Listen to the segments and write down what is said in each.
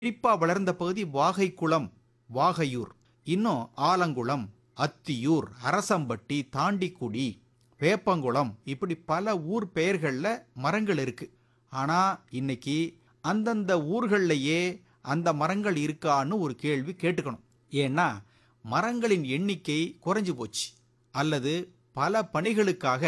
செழிப்பா வளர்ந்த பகுதி வாகைக்குளம் வாகையூர் இன்னும் ஆலங்குளம் அத்தியூர் அரசம்பட்டி தாண்டிக்குடி வேப்பங்குளம் இப்படி பல ஊர் பெயர்கள்ல மரங்கள் இருக்கு ஆனா இன்னைக்கு அந்தந்த ஊர்கள்லயே அந்த மரங்கள் இருக்கான்னு ஒரு கேள்வி கேட்டுக்கணும் ஏன்னா மரங்களின் எண்ணிக்கை குறைஞ்சு போச்சு அல்லது பல பணிகளுக்காக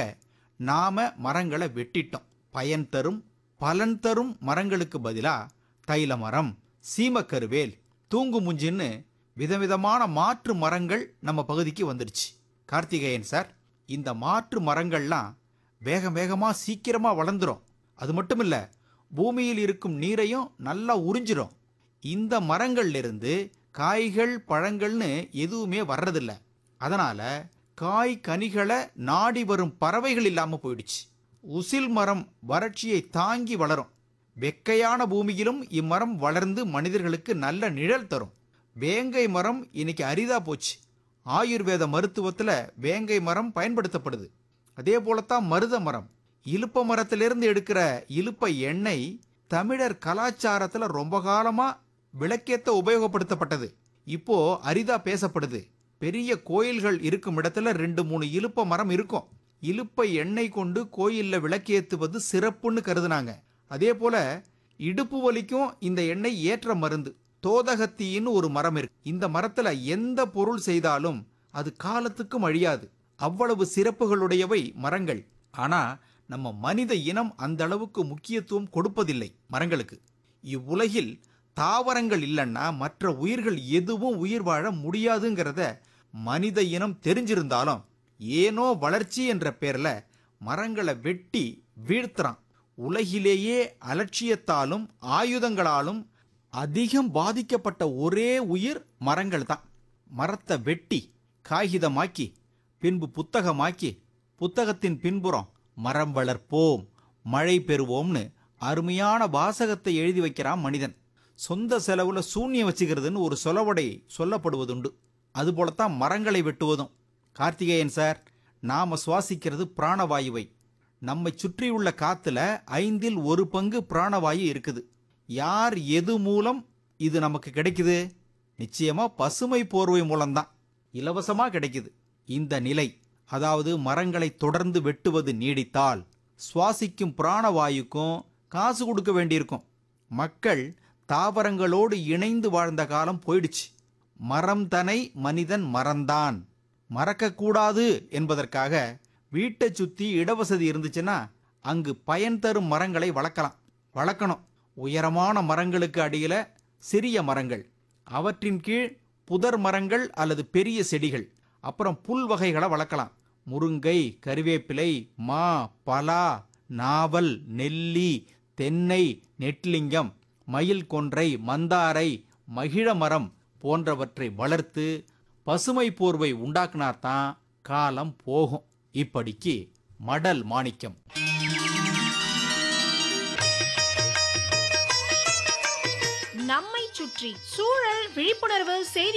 நாம மரங்களை வெட்டிட்டோம் பயன் தரும் பலன் தரும் மரங்களுக்கு பதிலா தைல மரம் சீமக்கருவேல் தூங்கு முஞ்சின்னு விதவிதமான மாற்று மரங்கள் நம்ம பகுதிக்கு வந்துடுச்சு கார்த்திகேயன் சார் இந்த மாற்று மரங்கள்லாம் வேக வேகமா சீக்கிரமா வளர்ந்துரும் அது மட்டும் இல்ல பூமியில் இருக்கும் நீரையும் நல்லா உறிஞ்சிரும் இந்த மரங்கள்ல இருந்து காய்கள் பழங்கள்னு எதுவுமே வர்றதில்ல அதனால காய் கனிகளை நாடி வரும் பறவைகள் இல்லாம போயிடுச்சு உசில் மரம் வறட்சியை தாங்கி வளரும் வெக்கையான பூமியிலும் இம்மரம் வளர்ந்து மனிதர்களுக்கு நல்ல நிழல் தரும் வேங்கை மரம் இன்னைக்கு அரிதா போச்சு ஆயுர்வேத மருத்துவத்துல வேங்கை மரம் பயன்படுத்தப்படுது அதே போலத்தான் மருத மரம் இலுப்ப மரத்திலிருந்து எடுக்கிற இலுப்ப எண்ணெய் தமிழர் கலாச்சாரத்துல ரொம்ப காலமா விளக்கேத்த உபயோகப்படுத்தப்பட்டது இப்போ அரிதா பேசப்படுது பெரிய கோயில்கள் இருக்கும் இடத்துல ரெண்டு மூணு இலுப்ப மரம் இருக்கும் இலுப்பை எண்ணெய் கொண்டு கோயில்ல விளக்கேத்துவது சிறப்புன்னு கருதுனாங்க அதே போல இடுப்பு வலிக்கும் இந்த எண்ணெய் ஏற்ற மருந்து தோதகத்தின்னு ஒரு மரம் இருக்கு இந்த மரத்துல எந்த பொருள் செய்தாலும் அது காலத்துக்கும் அழியாது அவ்வளவு சிறப்புகளுடையவை மரங்கள் ஆனா நம்ம மனித இனம் அந்த அளவுக்கு முக்கியத்துவம் கொடுப்பதில்லை மரங்களுக்கு இவ்வுலகில் தாவரங்கள் இல்லைன்னா மற்ற உயிர்கள் எதுவும் உயிர் வாழ முடியாதுங்கிறத மனித இனம் தெரிஞ்சிருந்தாலும் ஏனோ வளர்ச்சி என்ற பேர்ல மரங்களை வெட்டி வீழ்த்துறான் உலகிலேயே அலட்சியத்தாலும் ஆயுதங்களாலும் அதிகம் பாதிக்கப்பட்ட ஒரே உயிர் மரங்கள் தான் மரத்தை வெட்டி காகிதமாக்கி பின்பு புத்தகமாக்கி புத்தகத்தின் பின்புறம் மரம் வளர்ப்போம் மழை பெறுவோம்னு அருமையான வாசகத்தை எழுதி வைக்கிறான் மனிதன் சொந்த செலவுல சூன்யம் வச்சுக்கிறதுன்னு ஒரு சொலவடை சொல்லப்படுவதுண்டு அதுபோலத்தான் மரங்களை வெட்டுவதும் கார்த்திகேயன் சார் நாம சுவாசிக்கிறது பிராணவாயுவை நம்மை சுற்றியுள்ள காத்துல ஐந்தில் ஒரு பங்கு பிராணவாயு இருக்குது யார் எது மூலம் இது நமக்கு கிடைக்குது நிச்சயமா பசுமை போர்வை மூலம்தான் இலவசமா கிடைக்குது இந்த நிலை அதாவது மரங்களை தொடர்ந்து வெட்டுவது நீடித்தால் சுவாசிக்கும் பிராணவாயுக்கும் காசு கொடுக்க வேண்டியிருக்கும் மக்கள் தாவரங்களோடு இணைந்து வாழ்ந்த காலம் போயிடுச்சு மரம் தனை மனிதன் மறந்தான் மறக்கக்கூடாது என்பதற்காக வீட்டை சுத்தி இடவசதி இருந்துச்சுன்னா அங்கு பயன் தரும் மரங்களை வளர்க்கலாம் வளர்க்கணும் உயரமான மரங்களுக்கு அடியில சிறிய மரங்கள் அவற்றின் கீழ் புதர் மரங்கள் அல்லது பெரிய செடிகள் அப்புறம் புல் வகைகளை வளர்க்கலாம் முருங்கை கறிவேப்பிலை மா பலா நாவல் நெல்லி தென்னை நெட்லிங்கம் மயில் கொன்றை மந்தாரை மகிழ மரம் போன்றவற்றை வளர்த்து பசுமை போர்வை உண்டாக்குனாதான் காலம் போகும் இப்படிக்கு மடல் மாணிக்கம் நம்மை சுற்றி சூழல் விழிப்புணர்வு செய்தி